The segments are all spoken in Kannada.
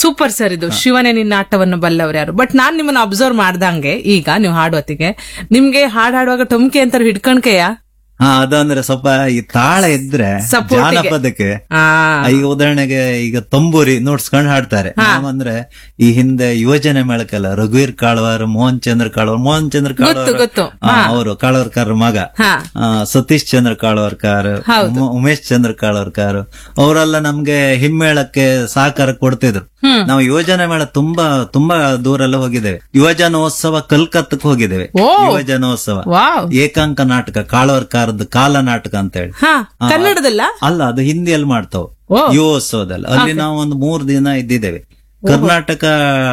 ಸೂಪರ್ ಸರ್ ಇದು ಶಿವನೇ ನಿನ್ನ ಆಟವನ್ನು ಬಲ್ಲವ್ರು ಯಾರು ಬಟ್ ನಾನ್ ನಿಮ್ಮನ್ನ ಅಬ್ಸರ್ವ್ ಮಾಡ್ದಂಗೆ ಈಗ ನೀವು ಹಾಡುವತ್ತಿಗೆ ನಿಮ್ಗೆ ಹಾಡ್ ಹಾಡುವಾಗ ಟೊಮ್ಕೆ ಅಂತಾರೆ ಹಿಡ್ಕಣ್ಕೆಯ ಹಾ ಅದಂದ್ರೆ ಸ್ವಲ್ಪ ಈ ತಾಳ ಇದ್ರೆ Support ಗೆ. ಜಾನಪದಕ್ಕೆ ಆ ಈಗ ಉದಾಹರಣೆಗೆ ಈಗ ತಂಬೂರಿ ನೋಡ್ಸ್ಕೊಂಡ್ ಹಾಡ್ತಾರೆ ನಾವಂದ್ರೆ ಈ ಹಿಂದೆ ಯುವಜನೆ ಮೇಳಕ್ಕೆಲ್ಲ ರಘುವೀರ್ ಕಾಳ್ವಾರ್ ಮೋಹನ್ ಚಂದ್ರ ಕಾಳ್ವಾರ್ ಮೋಹನ್ ಚಂದ್ರ ಗೊತ್ತು, ಗೊತ್ತು. ಅವರು ಕಾಳ್ವಾರ್ಕರ್ ಮಗ ಹಾ ಆ, ಸತೀಶ್ ಚಂದ್ರ ಕಾಳ್ವಾರ್ಕರ್ ಹೌದು. ಉಮ- ಉಮೇಶ್ ಚಂದ್ರ ಕಾಳ್ವಾರ್ಕರ್ ಅವರೆಲ್ಲ ನಮ್ಗೆ ಹಿಮ್ಮೇಳಕ್ಕೆ ಸಹಕಾರ ಕೊಡ್ತಿದ್ರು ಹ್ಮ್. ನಾವು ಯುವಜನ ಮೇಳ ತುಂಬಾ ತುಂಬಾ ದೂರೆಲ್ಲ ಹೋಗಿದ್ದೇವೆ ಯುವಜನೋತ್ಸವ ಕಲ್ಕತ್ತಕ್ಕೆ ಹೋಗಿದ್ದೇವೆ ಓ. ಯುವಜನೋತ್ಸವ ವಾವ್ ಏಕಾಂಕ ನಾಟಕ ಕಾಳವರ್ಕಾರದ್ದು ಕಾಲ ನಾಟಕ ಅಂತ ಹೇಳಿ ಹಾ ಕನ್ನಡದಲ್ಲ ಅಲ್ಲ ಅದು ಹಿಂದಿಯಲ್ಲಿ ಮಾಡ್ತಾವ್ ಓ. ಯುವೋತ್ಸವದಲ್ಲಿ ಅಲ್ಲಿ ನಾವು ಒಂದು ಮೂರು ದಿನ ಇದ್ದಿದ್ದೇವೆ ಕರ್ನಾಟಕ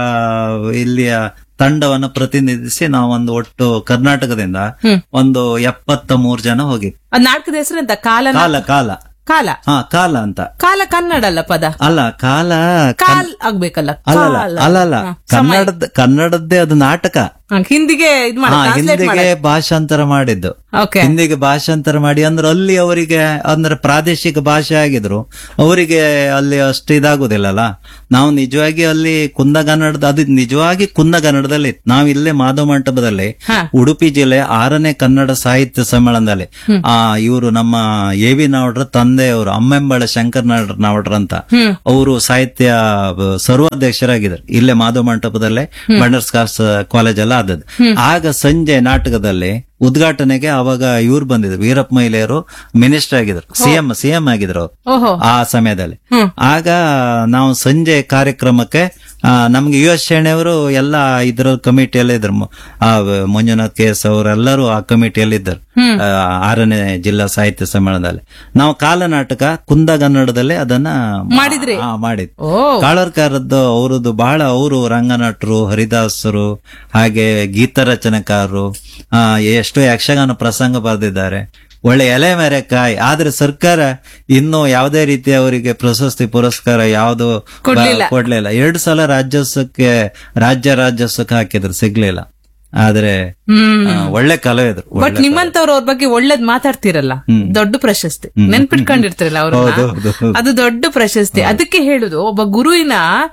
ಇಲ್ಲಿಯ ತಂಡವನ್ನ ಪ್ರತಿನಿಧಿಸಿ ನಾವೊಂದು ಒಟ್ಟು ಕರ್ನಾಟಕದಿಂದ ಹ್ಮ್. ಒಂದು ಎಪ್ಪತ್ತ ಮೂರು ಜನ ಹೋಗಿ ಅದ್ ನಾಟಕದ ಹೆಸರೆಂತ ಕಾಲ ಕಾಲ ಕಾಲ ಕಾಲ ಹಾ ಕಾಲ ಅಂತ ಕಾಲ ಕನ್ನಡ ಅಲ್ಲ ಪದ ಅಲ್ಲ ಕಾಲ ಕಾಲ್ ಆಗ್ಬೇಕಲ್ಲ ಅಲ್ಲಲ್ಲ ಕಾಲ. ಅಲ್ಲಲ್ಲ ಹಾ, ಕನ್ನಡದ ಕನ್ನಡದ್ದೇ ಅದು ನಾಟಕ ಹಾ, ಹಿಂದಿಗೆ ಇದ್ ಮಾಡಿ ಹಾ ಟ್ರಾನ್ಸ್ಲೇಟ್ ಹಿಂದಿಗೆ ಭಾಷಾಂತರ ಮಾಡಿದ್ದು ಓಕೆ ಹಿಂದಿಗೆ ಭಾಷಾಂತರ ಮಾಡಿ ಅಂದ್ರೆ ಅಲ್ಲಿ ಅವರಿಗೆ ಅಂದ್ರೆ ಪ್ರಾದೇಶಿಕ ಭಾಷೆ ಆಗಿದ್ರು ಅವರಿಗೆ ಅಲ್ಲಿ ಅಷ್ಟು ಇದಾಗುದಿಲ್ಲಲ್ಲ ನಾವು ನಿಜವಾಗಿ ಅಲ್ಲಿ ಕುಂದಗನ್ನಡದ ಅದು ನಿಜವಾಗಿ ಕುಂದಗನ್ನಡದಲ್ಲಿ ಇತ್ತು. ನಾವು ಇಲ್ಲೇ ಮಾಧವ ಮಂಟಪದಲ್ಲಿ ಹಾ. ಉಡುಪಿ ಜಿಲ್ಲೆ ಆರನೇ ಕನ್ನಡ ಸಾಹಿತ್ಯ ಸಮ್ಮೇಳನದಲ್ಲಿ ಆ ಇವರು ನಮ್ಮ ಎ ವಿ ನಾವಡ್ರ ತಂದೆಯವರು ಅಮ್ಮೆಂಬಳ ಶಂಕರ್ ನಾಡ್- ನಾವಡ್ರ ಅಂತ ಹ್ಮ್. ಅವರು ಸಾಹಿತ್ಯ ಬ- ಸರ್ವಾಧ್ಯಕ್ಷರಾಗಿದ್ದಾರೆ ಇಲ್ಲೇ ಮಾಧವ ಮಂಟಪದಲ್ಲೇ ಬಂಡರ್ಸ್ ಕಾಸ್ ಕಾಲೇಜ್ ಎಲ್ಲ ಆದದ್ದು ಆಗ ಸಂಜೆ ನಾಟಕದಲ್ಲಿ ಉದ್ಘಾಟನೆಗೆ ಅವಾಗ ಇವ್ರು ಬಂದಿದ್ರು ವೀರಪ್ಪ ಮಹಿಳೆಯರು ಮಿನಿಸ್ಟರ್ ಆಗಿದ್ರು ಸಿಎಂ ಸಿಎಂ ಆಗಿದ್ರು ಅವ್ರು ಓಹೋ ಆ ಸಮಯದಲ್ಲಿ ಹ್ಮ್. ಆಗ ನಾವು ಸಂಜೆ ಕಾರ್ಯಕ್ರಮಕ್ಕೆ ಆ, ನಮ್ಗೆ ಯು ಎಸ್ ಶೆಣೆಯವರು ಎಲ್ಲ ಇದ್ರ ಕಮಿಟಿಯಲ್ಲಿ ಇದ್ರು ಮ- ಆ, ಮಂಜುನಾಥ್ ಕೆ ಎಸ್ ಅವರೆಲ್ಲರೂ ಆ ಕಮಿಟಿಯಲ್ಲಿ ಇದ್ದರು ಹ್ಮ್. ಆ, ಆರನೇ ಜಿಲ್ಲಾ ಸಾಹಿತ್ಯ ಸಮ್ಮೇಳನದಲ್ಲಿ ನಾವು ಕಾಲನಾಟಕ ಕುಂದಗನ್ನಡದಲ್ಲಿ ಅದನ್ನ ಮಾಡಿದ್ರಿ? ಆ, ಮಾಡಿದ್ವಿ ಓ ಕಾಳರ್ಕಾರದ್ದು ಅವರದ್ದು ಬಹಳ ಅವರು ರಂಗನಟರು ಹರಿದಾಸರು ಹಾಗೆ ಗೀತ ರಚನೆಕಾರರು ಆ, ಎಷ್ಟೋ ಯಕ್ಷಗಾನ ಪ್ರಸಂಗ ಬರೆದಿದ್ದಾರೆ ಒಳ್ಳೆ ಎಲೆ ಮೇರೆ ಕಾಯಿ ಆದ್ರೆ ಸರ್ಕಾರ ಇನ್ನೂ ಯಾವುದೇ ರೀತಿ ಅವರಿಗೆ ಪ್ರಶಸ್ತಿ ಪುರಸ್ಕಾರ ಯಾವುದು ಕೊಡ್ಲಿಲ್ಲ. ಕೊಡ್ಲಿಲ್ಲ ಎರಡು ಸಲ ರಾಜ್ಯೋತ್ಸವಕ್ಕೆ ರಾಜ್ಯ ರಾಜ್ಯೋತ್ಸವಕ್ಕೆ ಹಾಕಿದ್ರು ಸಿಗ್ಲಿಲ್ಲ ಆದ್ರೆ ಹ್ಮ್ ಆ, ಒಳ್ಳೆ ಕಲಾವಿದ್ರು ಬಟ್ ನಿಮ್ಮಂತವ್ರು ಅವ್ರ ಬಗ್ಗೆ ಒಳ್ಳೇದ್ ಮಾತಾಡ್ತಿರಲ್ಲ ದೊಡ್ಡ ಪ್ರಶಸ್ತಿ ನೆನ್ಪಿಟ್ಕೊಂಡಿರ್ತಿರಲ್ಲ ಹೌದು, ಹೌದು, ಅವ್ರನ್ನ ಹೌದು. ಅದು ದೊಡ್ಡ ಪ್ರಶಸ್ತಿ ಅದಕ್ಕೆ ಹೇಳುದು ಒಬ್ಬ ಗುರುವಿನ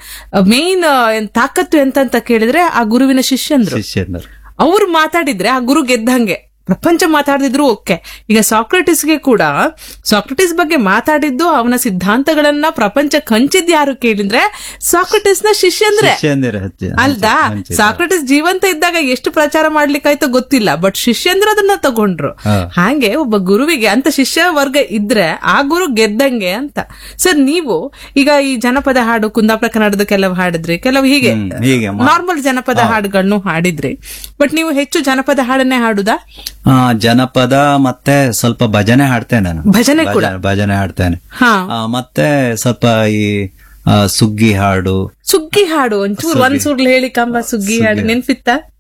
ಮೇನ್ ತಾಕತ್ತು ಎಂತ ಅಂತ ಕೇಳಿದ್ರೆ ಆ ಗುರುವಿನ ಶಿಷ್ಯಂದ್ರು ಶಿಷ್ಯಂದರು ಅವ್ರು ಮಾತಾಡಿದ್ರೆ ಆ ಗುರು ಗೆದ್ದಂಗೆ ಪ್ರಪಂಚ ಮಾತಾಡಿದ್ರು ಓಕೆ ಈಗ ಸಾಕ್ರೆಟಿಸ್ಗೆ ಕೂಡ ಸಾಕ್ರೆಟಿಸ್ ಬಗ್ಗೆ ಮಾತಾಡಿದ್ದು ಅವನ ಸಿದ್ಧಾಂತಗಳನ್ನ ಪ್ರಪಂಚ ಹಂಚಿದ್ ಯಾರು ಕೇಳಿದ್ರೆ ಸಾಕ್ರೆಟಿಸ್ ನ ಶಿಷ್ಯಂದ್ರೆ ಶಿಷ್ಯಂದಿರ ಹಚ್ಚಿ ಅಲ್ದಾ ಹಂಚಿದ್ರು. ಸಾಕ್ರೆಟಿಸ್ ಜೀವಂತ ಇದ್ದಾಗ ಎಷ್ಟು ಪ್ರಚಾರ ಮಾಡ್ಲಿಕ್ಕಾಯ್ತೋ ಗೊತ್ತಿಲ್ಲ ಬಟ್ ಶಿಷ್ಯಂದ್ರ ಅದನ್ನ ತಗೊಂಡ್ರು ಹಾ. ಹಾಗೆ ಒಬ್ಬ ಗುರುವಿಗೆ ಅಂತ ಶಿಷ್ಯ ವರ್ಗ ಇದ್ರೆ ಆ ಗುರು ಗೆದ್ದಂಗೆ ಅಂತ ಸರ್ ನೀವು ಈಗ ಈ ಜನಪದ ಹಾಡು ಕುಂದಾಪುರ ಕನ್ನಡದ ಕೆಲವು ಹಾಡಿದ್ರಿ ಕೆಲವು ಹೀಗೆ ಹ್ಮ್, ಹೀಗೆ ಮಾ- ನಾರ್ಮಲ್ ಜನಪದ ಹಾಡುಗಳನ್ನು ಹಾಡಿದ್ರಿ ಬಟ್ ನೀವು ಹೆಚ್ಚು ಜನಪದ ಹಾಡನ್ನೇ ಹಾಡುದಾ ಆ, ಜನಪದ ಮತ್ತೆ ಸ್ವಲ್ಪ ಭಜನೆ ಹಾಡ್ತೇನೆ ನಾನು ಭಜನೆ ಕೂಡ ಭಜನೆ- ಭಜನೆ ಹಾಡ್ತೇನೆ ಹಾ ಆ, ಮತ್ತೆ ಸ್ವಲ್ಪ ಈ ಆ, ಸುಗ್ಗಿ ಹಾಡು ಸುಗ್ಗಿ ಹಾಡು ಒಂಚೂರು ಒಂದ್ ಸುರ್ಲು ಹೇಳಿ ಕಂಬ ಸುಗ್ಗಿ ಹಾಡು ನೆನ್ಪಿತ್ತ